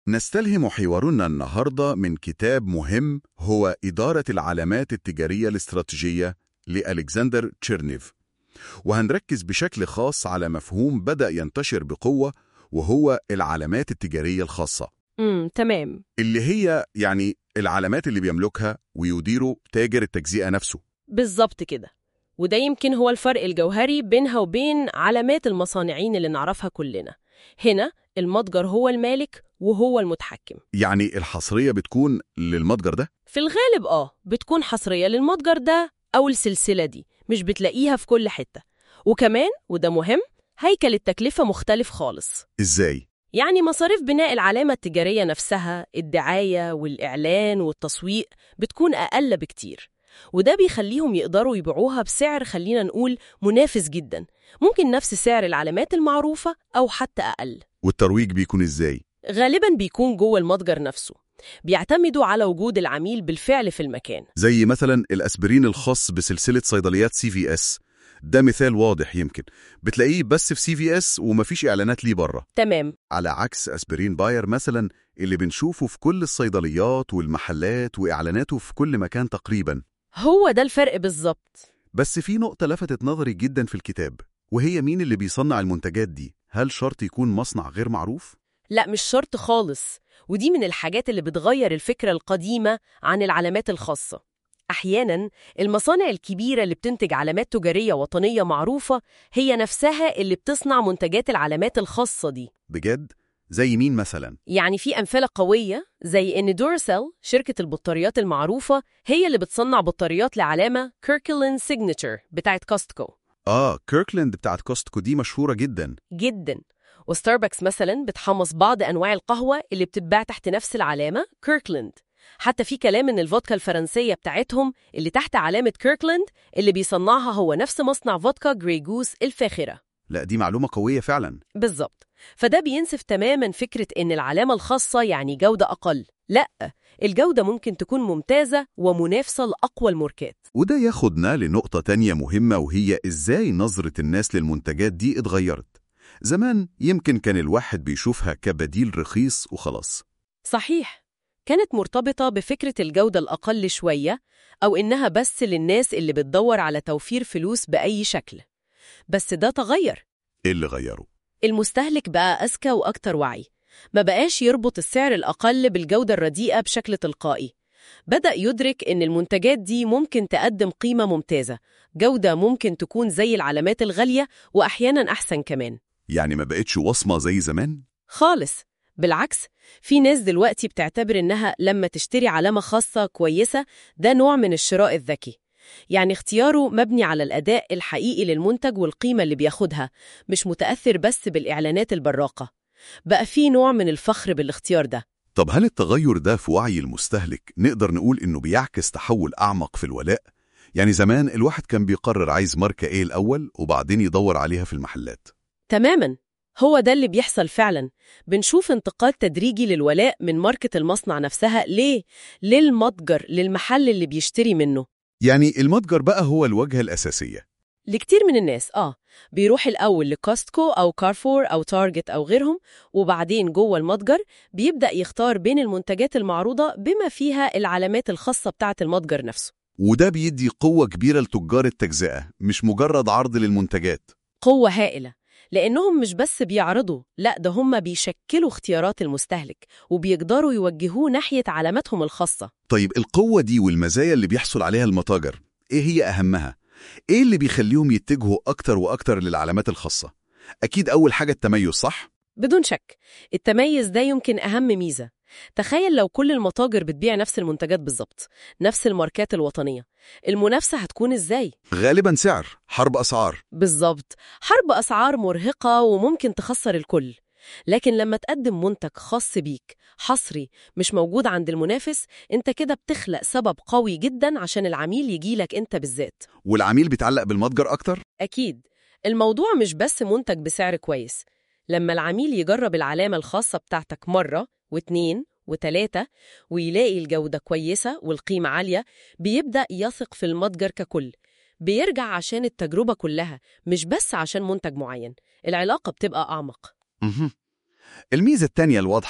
نستلهم حوارنا النهاردة من كتاب مهم هو إدارة العلامات التجارية الاستراتيجية لألكسندر تشيرنيف وهنركز بشكل خاص على مفهوم بدأ ينتشر بقوة وهو العلامات التجارية الخاصة امم تمام اللي هي يعني العلامات اللي بيملكها ويديره تاجر التجزئة نفسه بالظبط كده وده يمكن هو الفرق الجوهري بينها وبين علامات المصانعين اللي نعرفها كلنا هنا المتجر هو المالك وهو المتحكم يعني الحصرية بتكون للمتجر ده في الغالب آه بتكون حصرية للمتجر ده أو السلسلة دي مش بتلاقيها في كل حتة وكمان وده مهم هيكل التكلفة مختلف خالص إزاي؟ يعني مصاريف بناء العلامة التجارية نفسها الدعاية والإعلان والتسويق بتكون أقل بكتير وده بيخليهم يقدروا يبيعوها بسعر خلينا نقول منافس جدا ممكن نفس سعر العلامات المعروفة أو حتى أقل والترويج بيكون إزاي؟ غالبا بيكون جوه المتجر نفسه بيعتمدوا على وجود العميل بالفعل في المكان زي مثلا الأسبرين الخاص بسلسلة صيدليات سي في اس ده مثال واضح يمكن بتلاقيه بس في سي في اس ومفيش إعلانات ليه بره تمام على عكس أسبرين باير مثلا اللي بنشوفه في كل الصيدليات والمحلات وإعلاناته في كل مكان تقريبا هو ده الفرق بالظبط بس في نقطة لفتت نظري جدا في الكتاب وهي مين اللي بيصنع المنتجات دي هل شرط يكون مصنع غير معروف؟ لا مش شرط خالص ودي من الحاجات اللي بتغير الفكرة القديمة عن العلامات الخاصة أحياناً المصانع الكبيرة اللي بتنتج علامات تجارية وطنية معروفة هي نفسها اللي بتصنع منتجات العلامات الخاصة دي بجد؟ زي مين مثلا؟ يعني في أمثلة قوية زي إن دورسيل شركة البطاريات المعروفة هي اللي بتصنع بطاريات لعلامة كيركلين سيجنتشر بتاعت كوستكو آه كيركلاند بتاعت كوستكو دي مشهورة جدا جدا وستاربكس مثلا بتحمص بعض أنواع القهوة اللي بتتباع تحت نفس العلامة كيركلاند حتى في كلام إن الفودكا الفرنسية بتاعتهم اللي تحت علامة كيركلاند اللي بيصنعها هو نفس مصنع فودكا جري جوس الفاخرة لا دي معلومة قوية فعلا بالظبط فده بينسف تماما فكرة إن العلامة الخاصة يعني جودة أقل لا الجودة ممكن تكون ممتازة ومنافسة لأقوى الماركات وده ياخدنا لنقطة تانية مهمة وهي إزاي نظرة الناس للمنتجات دي اتغيرت زمان يمكن كان الواحد بيشوفها كبديل رخيص وخلاص صحيح كانت مرتبطة بفكرة الجودة الأقل شوية أو إنها بس للناس اللي بتدور على توفير فلوس بأي شكل بس ده تغير إيه اللي غيره؟ المستهلك بقى أذكى وأكتر وعي ما بقاش يربط السعر الأقل بالجودة الرديئة بشكل تلقائي بدأ يدرك إن المنتجات دي ممكن تقدم قيمة ممتازة جودة ممكن تكون زي العلامات الغالية وأحياناً أحسن كمان يعني ما بقتش وصمة زي زمان؟ خالص بالعكس في ناس دلوقتي بتعتبر إنها لما تشتري علامة خاصة كويسة ده نوع من الشراء الذكي يعني اختياره مبني على الأداء الحقيقي للمنتج والقيمة اللي بياخدها مش متأثر بس بالإعلانات البراقة بقى في نوع من الفخر بالاختيار ده طب هل التغير ده في وعي المستهلك نقدر نقول إنه بيعكس تحول أعمق في الولاء؟ يعني زمان الواحد كان بيقرر عايز ماركة إيه الأول وبعدين يدور عليها في المحلات تماما هو ده اللي بيحصل فعلا بنشوف انتقال تدريجي للولاء من ماركة المصنع نفسها ليه؟ للمتجر للمحل اللي بيشتري منه يعني المتجر بقى هو الواجهة الأساسية لكتير من الناس آه بيروح الأول لكوستكو أو كارفور أو تارجت أو غيرهم وبعدين جوه المتجر بيبدأ يختار بين المنتجات المعروضة بما فيها العلامات الخاصة بتاعة المتجر نفسه وده بيدي قوة كبيرة لتجار التجزئة مش مجرد عرض للمنتجات قوة هائلة لأنهم مش بس بيعرضوا لا ده هم بيشكلوا اختيارات المستهلك وبيقدروا يوجهوه ناحية علاماتهم الخاصة طيب القوة دي والمزايا اللي بيحصل عليها المتاجر إيه هي أهمها؟ إيه اللي بيخليهم يتجهوا أكتر وأكتر للعلامات الخاصة؟ أكيد أول حاجة التميز صح؟ بدون شك التميز ده يمكن أهم ميزة تخيل لو كل المتاجر بتبيع نفس المنتجات بالظبط نفس الماركات الوطنية المنافسة هتكون إزاي؟ غالبا سعر حرب أسعار بالظبط حرب أسعار مرهقة وممكن تخسر الكل لكن لما تقدم منتج خاص بيك حصري مش موجود عند المنافس انت كده بتخلق سبب قوي جدا عشان العميل يجيلك انت بالذات والعميل بيتعلق بالمتجر أكتر؟ أكيد الموضوع مش بس منتج بسعر كويس لما العميل يجرب العلامة الخاصة بتاعتك مرة واتنين وتلاتة ويلاقي الجودة كويسة والقيمة عالية بيبدأ يثق في المتجر ككل بيرجع عشان التجربة كلها مش بس عشان منتج معين العلاقة بتبقى أعمق مهم. الميزة التانية الواضحة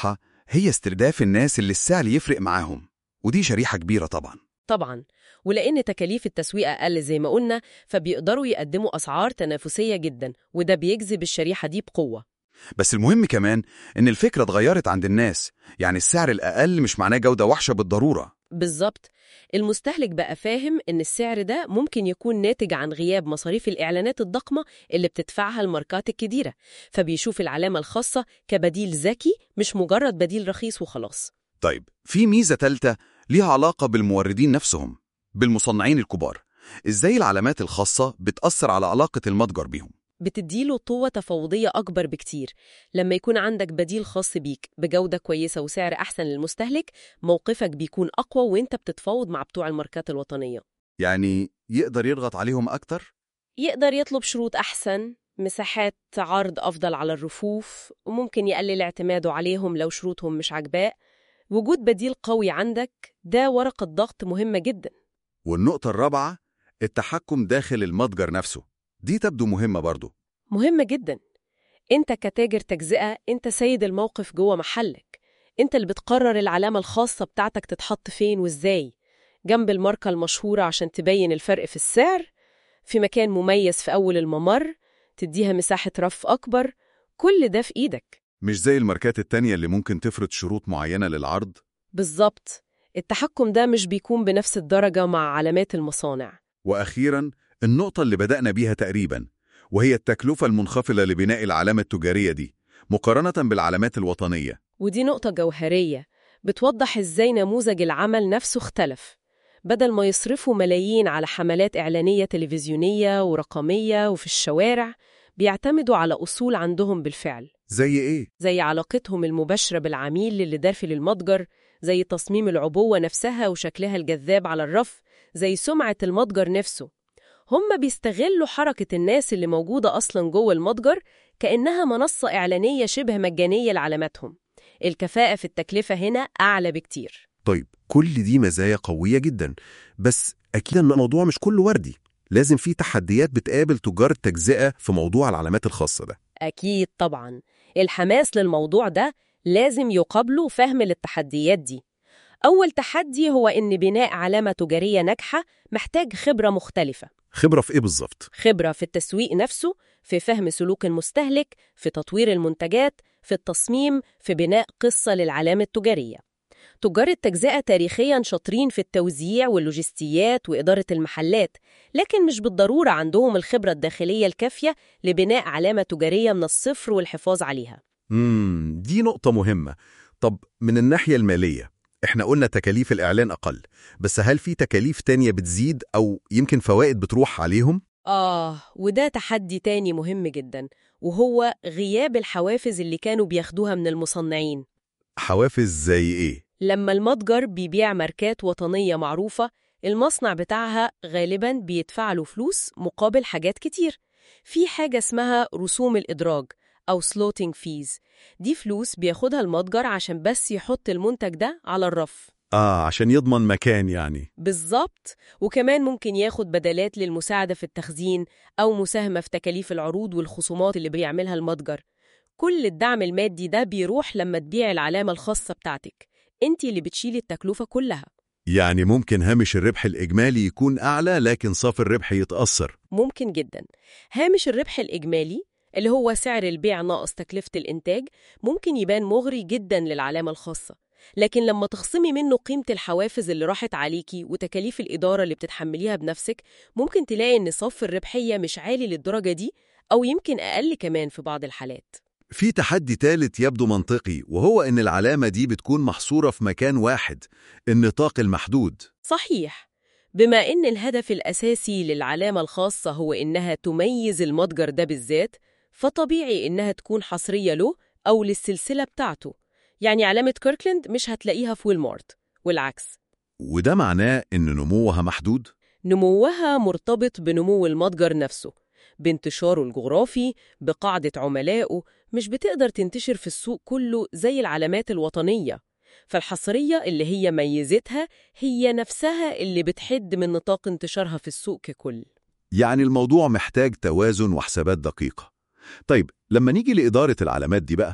هي استرداف الناس اللي السعر يفرق معاهم ودي شريحة كبيرة طبعا طبعا ولأن تكاليف التسويق أقل زي ما قلنا فبيقدروا يقدموا أسعار تنافسية جدا وده بيجذب الشريحة دي بقوة بس المهم كمان إن الفكرة اتغيرت عند الناس يعني السعر الأقل مش معناه جودة وحشة بالضرورة بالظبط المستهلك بقى فاهم إن السعر ده ممكن يكون ناتج عن غياب مصاريف الإعلانات الضخمة اللي بتدفعها الماركات الكبيرة فبيشوف العلامة الخاصة كبديل ذكي مش مجرد بديل رخيص وخلاص طيب في ميزة تالتة ليها علاقة بالموردين نفسهم بالمصنعين الكبار إزاي العلامات الخاصة بتأثر على علاقة المتجر بيهم بتديله قوة تفاوضية أكبر بكتير لما يكون عندك بديل خاص بيك بجودة كويسة وسعر أحسن للمستهلك موقفك بيكون أقوى وإنت بتتفاوض مع بتوع الماركات الوطنية يعني يقدر يضغط عليهم أكتر؟ يقدر يطلب شروط أحسن مساحات عرض أفضل على الرفوف وممكن يقلل اعتماده عليهم لو شروطهم مش عاجباه وجود بديل قوي عندك ده ورقة ضغط مهمة جدا والنقطة الرابعة التحكم داخل المتجر نفسه دي تبدو مهمة برضو مهمة جدا انت كتاجر تجزئة انت سيد الموقف جوه محلك انت اللي بتقرر العلامة الخاصة بتاعتك تتحط فين وازاي جنب الماركة المشهورة عشان تبين الفرق في السعر في مكان مميز في أول الممر تديها مساحة رف أكبر كل ده في إيدك مش زي الماركات التانية اللي ممكن تفرض شروط معينة للعرض بالظبط التحكم ده مش بيكون بنفس الدرجة مع علامات المصانع وأخيرا النقطة اللي بدأنا بيها تقريبا وهي التكلفة المنخفضة لبناء العلامة التجارية دي مقارنة بالعلامات الوطنية ودي نقطة جوهرية بتوضح إزاي نموذج العمل نفسه اختلف بدل ما يصرفوا ملايين على حملات إعلانية تلفزيونية ورقمية وفي الشوارع بيعتمدوا على أصول عندهم بالفعل زي إيه؟ زي علاقتهم المباشرة بالعميل اللي داخل المتجر زي تصميم العبوة نفسها وشكلها الجذاب على الرف زي سمعة المتجر نفسه هم بيستغلوا حركة الناس اللي موجودة أصلا جوه المتجر كأنها منصة إعلانية شبه مجانية لعلاماتهم الكفاءة في التكلفة هنا أعلى بكتير طيب كل دي مزايا قوية جدا بس أكيد إن الموضوع مش كله وردي لازم في تحديات بتقابل تجار التجزئة في موضوع العلامات الخاصة ده أكيد طبعا الحماس للموضوع ده لازم يقابله فهم للتحديات دي أول تحدي هو إن بناء علامة تجارية ناجحة محتاج خبرة مختلفة خبرة في إيه بالظبط؟ خبرة في التسويق نفسه في فهم سلوك المستهلك في تطوير المنتجات في التصميم في بناء قصة للعلامة التجارية تجار التجزئة تاريخياً شاطرين في التوزيع واللوجستيات وإدارة المحلات لكن مش بالضرورة عندهم الخبرة الداخلية الكافية لبناء علامة تجارية من الصفر والحفاظ عليها امم دي نقطة مهمة طب من الناحية المالية احنا قلنا تكاليف الإعلان أقل بس هل في تكاليف تانية بتزيد أو يمكن فوائد بتروح عليهم؟ آه وده تحدي تاني مهم جدا وهو غياب الحوافز اللي كانوا بياخدوها من المصنعين حوافز زي إيه؟ لما المتجر بيبيع ماركات وطنية معروفة المصنع بتاعها غالباً بيدفع له فلوس مقابل حاجات كتير في حاجة اسمها رسوم الإدراج أو سلوتينج فيز دي فلوس بياخدها المتجر عشان بس يحط المنتج ده على الرف آه عشان يضمن مكان يعني بالظبط وكمان ممكن ياخد بدلات للمساعدة في التخزين أو مساهمة في تكاليف العروض والخصومات اللي بيعملها المتجر كل الدعم المادي ده بيروح لما تبيع العلامة الخاصة بتاعتك انت اللي بتشيلي التكلفة كلها يعني ممكن هامش الربح الإجمالي يكون أعلى لكن صافي الربح يتأثر ممكن جدا هامش الربح الإجمالي اللي هو سعر البيع ناقص تكلفة الإنتاج ممكن يبان مغري جدا للعلامة الخاصة لكن لما تخصمي منه قيمة الحوافز اللي راحت عليكي وتكاليف الإدارة اللي بتتحمليها بنفسك ممكن تلاقي إن صف الربحية مش عالي للدرجة دي أو يمكن أقل كمان في بعض الحالات في تحدي ثالث يبدو منطقي وهو إن العلامة دي بتكون محصورة في مكان واحد النطاق المحدود صحيح بما إن الهدف الأساسي للعلامة الخاصة هو إنها تميز المتجر ده بالذات فطبيعي إنها تكون حصرية له أو للسلسلة بتاعته يعني علامة كيركلاند مش هتلاقيها في ويلمارت والعكس وده معناه إن نموها محدود؟ نموها مرتبط بنمو المتجر نفسه بانتشاره الجغرافي بقاعدة عملائه مش بتقدر تنتشر في السوق كله زي العلامات الوطنية فالحصرية اللي هي ميزتها هي نفسها اللي بتحد من نطاق انتشارها في السوق ككل يعني الموضوع محتاج توازن وحسابات دقيقة طيب لما نيجي لإدارة العلامات دي بقى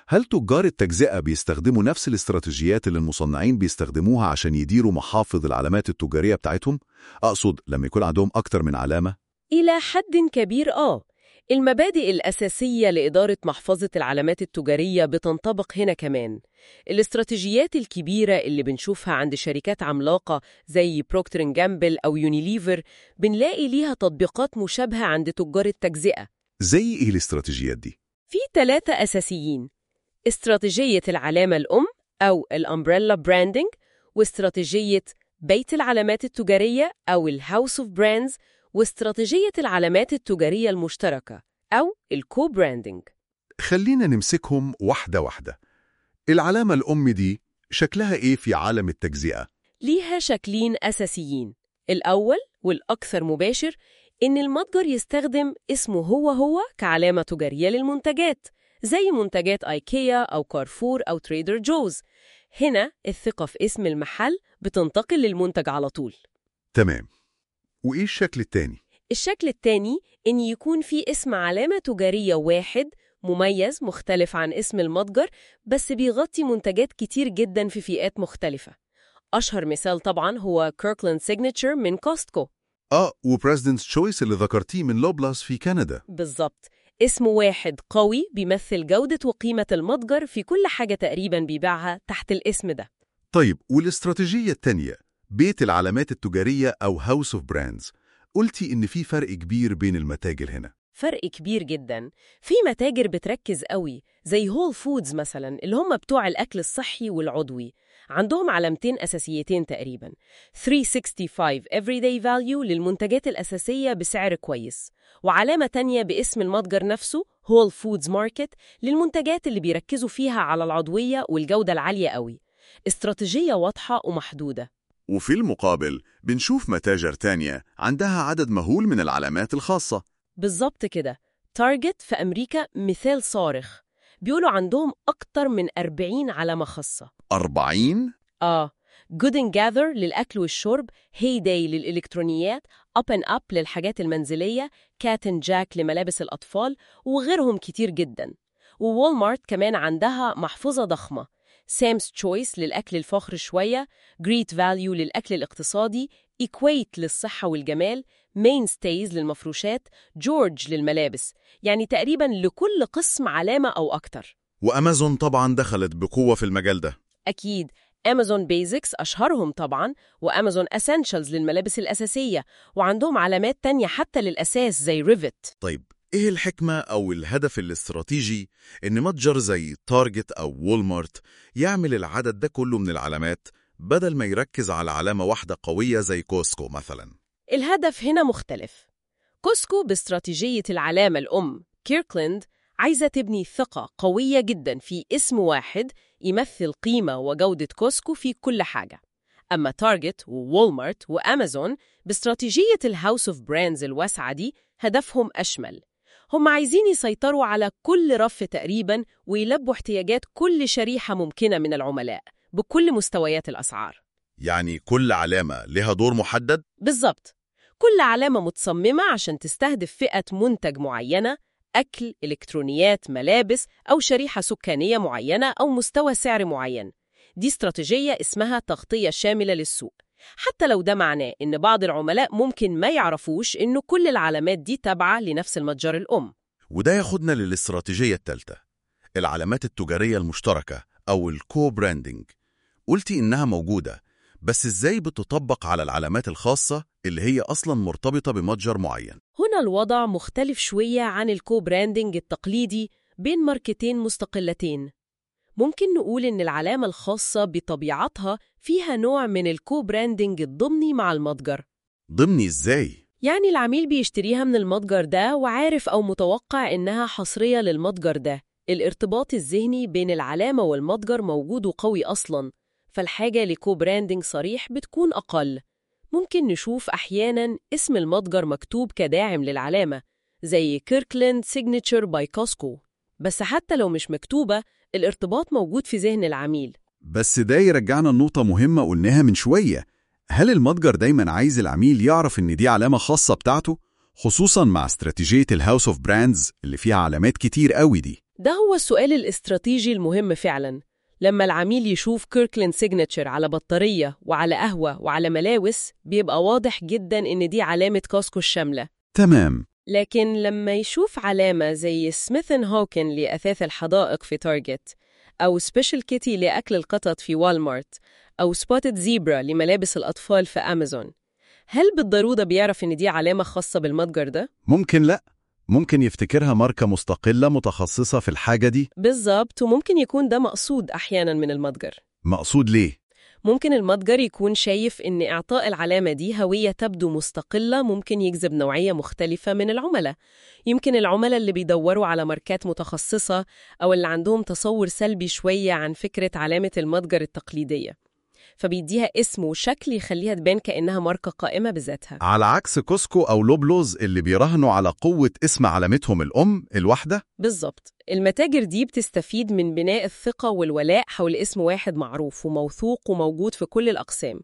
هل تجار التجزئة بيستخدموا نفس الاستراتيجيات اللي المصنعين بيستخدموها عشان يديروا محافظ العلامات التجارية بتاعتهم؟ أقصد لما يكون عندهم أكتر من علامة؟ إلى حد كبير آه المبادئ الأساسية لإدارة محفظة العلامات التجارية بتنطبق هنا كمان الاستراتيجيات الكبيرة اللي بنشوفها عند شركات عملاقة زي بروكتر جامبل أو يونيليفر بنلاقي ليها تطبيقات مشابهة عند تجار التجزئة زي إيه الاستراتيجيات دي؟ في ثلاثة أساسيين استراتيجية العلامة الأم أو الأمبريلا براندنج واستراتيجية بيت العلامات التجارية أو الهاوس اوف براندز واستراتيجية العلامات التجارية المشتركة أو الكو براندنج خلينا نمسكهم واحدة واحدة العلامة الأم دي شكلها إيه في عالم التجزئة؟ ليها شكلين أساسيين الأول والأكثر مباشر إن المتجر يستخدم اسمه هو هو كعلامة تجارية للمنتجات زي منتجات آيكيا أو كارفور أو تريدر جوز هنا الثقة في اسم المحل بتنتقل للمنتج على طول تمام وإيه الشكل التاني؟ الشكل التاني إن يكون في اسم علامة تجارية واحد مميز مختلف عن اسم المتجر بس بيغطي منتجات كتير جدا في فئات مختلفة أشهر مثال طبعا هو كيركلاند سيجنتشر من كوستكو آه وبريزيدنت's تشويس اللي ذكرتيه من لوبلاس في كندا بالظبط اسم واحد قوي بيمثل جودة وقيمة المتجر في كل حاجة تقريبا بيبيعها تحت الاسم ده طيب والاستراتيجية التانية بيت العلامات التجارية أو هاوس اوف براندز قلتي إن في فرق كبير بين المتاجر هنا فرق كبير جدا في متاجر بتركز قوي زي هول فودز مثلا اللي هم بتوع الأكل الصحي والعضوي عندهم علامتين أساسيتين تقريبا 365 Everyday Value للمنتجات الأساسية بسعر كويس وعلامة تانية باسم المتجر نفسه هول فودز ماركت للمنتجات اللي بيركزوا فيها على العضوية والجودة العالية قوي استراتيجية واضحة ومحدودة وفي المقابل بنشوف متاجر تانية عندها عدد مهول من العلامات الخاصة بالظبط كده تارجت في أمريكا مثال صارخ بيقولوا عندهم أكتر من 40 علامة خاصة 40 آه Good and Gather للأكل والشرب هيداي للإلكترونيات Up and Up للحاجات المنزلية Cat and Jack لملابس الأطفال وغيرهم كتير جدا ووالمارت كمان عندها محفظة ضخمة سام's تشويس للأكل الفاخر شوية Great Value للأكل الاقتصادي Equate للصحة والجمال Mainstays للمفروشات جورج للملابس يعني تقريبا لكل قسم علامة أو أكتر وأمازون طبعا دخلت بقوة في المجال ده أكيد أمازون بيزكس أشهرهم طبعا وأمازون أسنشلز للملابس الأساسية وعندهم علامات تانية حتى للأساس زي ريفت طيب إيه الحكمة أو الهدف الاستراتيجي إن متجر زي تارجت أو وولمارت يعمل العدد ده كله من العلامات بدل ما يركز على علامة واحدة قوية زي كوسكو مثلا الهدف هنا مختلف كوسكو باستراتيجية العلامة الأم كيركلاند عايزة تبني ثقة قوية جدا في اسم واحد يمثل قيمة وجودة كوسكو في كل حاجة أما تارجت ووالمارت وأمازون باستراتيجية الهاوس اوف براندز الواسعة دي هدفهم أشمل هم عايزين يسيطروا على كل رف تقريبا ويلبوا احتياجات كل شريحة ممكنة من العملاء بكل مستويات الأسعار يعني كل علامة لها دور محدد بالظبط كل علامة متصممة عشان تستهدف فئة منتج معينة أكل، إلكترونيات، ملابس أو شريحة سكانية معينة أو مستوى سعر معين دي استراتيجية اسمها تغطية شاملة للسوق حتى لو ده معناه إن بعض العملاء ممكن ما يعرفوش إنه كل العلامات دي تابعة لنفس المتجر الأم وده ياخدنا للاستراتيجية الثالثة العلامات التجارية المشتركة أو الكو براندنج قلتي إنها موجودة بس إزاي بتطبق على العلامات الخاصة اللي هي أصلا مرتبطة بمتجر معين هنا الوضع مختلف شوية عن الكو براندنج التقليدي بين ماركتين مستقلتين ممكن نقول إن العلامة الخاصة بطبيعتها فيها نوع من الكو براندنج الضمني مع المتجر ضمني إزاي؟ يعني العميل بيشتريها من المتجر ده وعارف أو متوقع إنها حصرية للمتجر ده الارتباط الذهني بين العلامة والمتجر موجود وقوي أصلاً فالحاجة لكو براندنج صريح بتكون أقل ممكن نشوف أحياناً اسم المتجر مكتوب كداعم للعلامة زي كيركلاند سيجنتشر باي كوسكو بس حتى لو مش مكتوبة الارتباط موجود في ذهن العميل بس ده يرجعنا لنقطة مهمة قلناها من شوية هل المتجر دايما عايز العميل يعرف إن دي علامة خاصة بتاعته؟ خصوصا مع استراتيجية الهاوس اوف براندز اللي فيها علامات كتير قوي دي ده هو السؤال الاستراتيجي المهم فعلا لما العميل يشوف كيركلاند سيجنتشر على بطارية وعلى قهوة وعلى ملاوس بيبقى واضح جدا إن دي علامة كاسكو الشاملة تمام لكن لما يشوف علامة زي سميثن هوكن لأثاث الحدائق في تارجت أو سبيشال كيتي لأكل القطط في والمارت أو سبوتد زيبرا لملابس الأطفال في أمازون هل بالضرورة بيعرف إن دي علامة خاصة بالمتجر ده؟ ممكن لا ممكن يفتكرها ماركة مستقلة متخصصة في الحاجة دي بالظبط وممكن يكون ده مقصود أحيانا من المتجر مقصود ليه؟ ممكن المتجر يكون شايف إن إعطاء العلامة دي هوية تبدو مستقلة ممكن يجذب نوعية مختلفة من العملاء يمكن العملاء اللي بيدوروا على ماركات متخصصة أو اللي عندهم تصور سلبي شوية عن فكرة علامة المتجر التقليدية فبيديها اسم وشكل يخليها تبان كأنها ماركة قائمة بذاتها على عكس كوسكو أو لوبلوز اللي بيراهنوا على قوة اسم علامتهم الأم الواحدة بالظبط المتاجر دي بتستفيد من بناء الثقة والولاء حول اسم واحد معروف وموثوق وموجود في كل الأقسام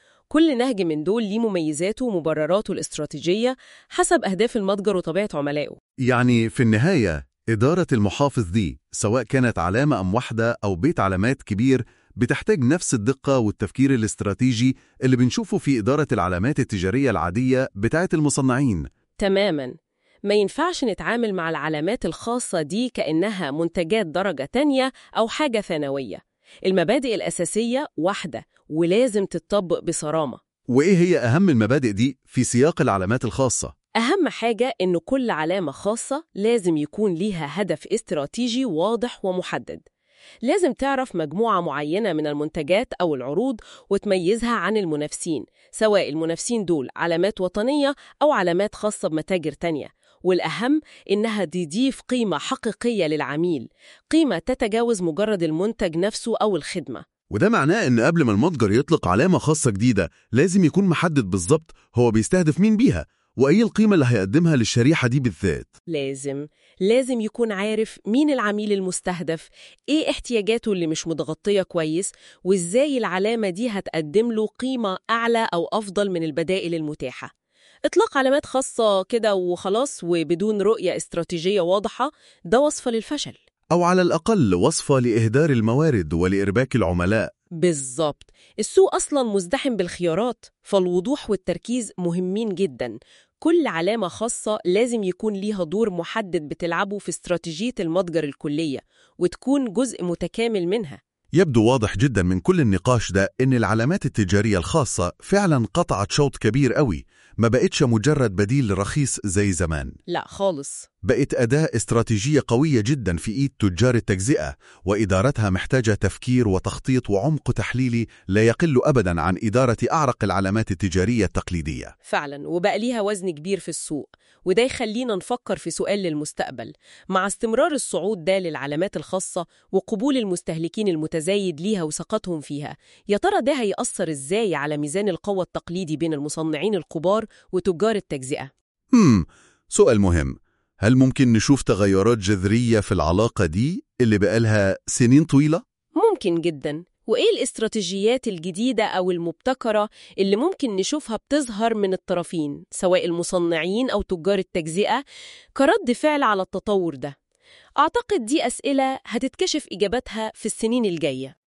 كل نهج من دول ليه مميزاته ومبرراته الاستراتيجية حسب أهداف المتجر وطبيعة عملائه يعني في النهاية إدارة المحافظ دي سواء كانت علامة أم واحدة أو بيت علامات كبير بتحتاج نفس الدقة والتفكير الاستراتيجي اللي بنشوفه في إدارة العلامات التجارية العادية بتاعت المصنعين تماما ما ينفعش نتعامل مع العلامات الخاصة دي كأنها منتجات درجة تانية أو حاجة ثانوية المبادئ الأساسية واحدة ولازم تتطبق بصرامة وإيه هي أهم المبادئ دي في سياق العلامات الخاصة؟ أهم حاجة إن كل علامة خاصة لازم يكون ليها هدف استراتيجي واضح ومحدد لازم تعرف مجموعة معينة من المنتجات أو العروض وتميزها عن المنافسين سواء المنافسين دول علامات وطنية أو علامات خاصة بمتاجر تانية والأهم إنها تضيف قيمة حقيقية للعميل قيمة تتجاوز مجرد المنتج نفسه أو الخدمة وده معناه إن قبل ما المتجر يطلق علامة خاصة جديدة لازم يكون محدد بالظبط هو بيستهدف مين بيها وأي القيمة اللي هيقدمها للشريحة دي بالذات لازم لازم يكون عارف مين العميل المستهدف ايه احتياجاته اللي مش متغطية كويس وازاي العلامة دي هتقدم له قيمة أعلى أو أفضل من البدائل المتاحة إطلاق علامات خاصة كده وخلاص وبدون رؤية استراتيجية واضحة ده وصفة للفشل أو على الأقل وصفة لإهدار الموارد ولإرباك العملاء بالظبط السوق أصلا مزدحم بالخيارات فالوضوح والتركيز مهمين جدا كل علامة خاصة لازم يكون ليها دور محدد بتلعبه في استراتيجية المتجر الكلية وتكون جزء متكامل منها يبدو واضح جدا من كل النقاش ده إن العلامات التجارية الخاصة فعلا قطعت شوط كبير قوي ما بقتش مجرد بديل رخيص زي زمان لا خالص بقت أداة استراتيجية قوية جدا في إيد تجار التجزئة وإدارتها محتاجة تفكير وتخطيط وعمق تحليلي لا يقل أبدا عن إدارة أعرق العلامات التجارية التقليدية فعلا وبقى ليها وزن كبير في السوق وده يخلينا نفكر في سؤال للمستقبل مع استمرار الصعود ده للعلامات الخاصة وقبول المستهلكين المتزايد ليها وثقتهم فيها يا ترى ده هيأثر إزاي على ميزان القوة التقليدي بين المصنعين الكبار وتجار التجزئة؟ هم سؤال مهم هل ممكن نشوف تغيرات جذرية في العلاقة دي اللي بقالها سنين طويلة؟ ممكن جدا وإيه الاستراتيجيات الجديدة أو المبتكرة اللي ممكن نشوفها بتظهر من الطرفين سواء المصنعين أو تجار التجزئة كرد فعل على التطور ده؟ أعتقد دي أسئلة هتتكشف إجاباتها في السنين الجاية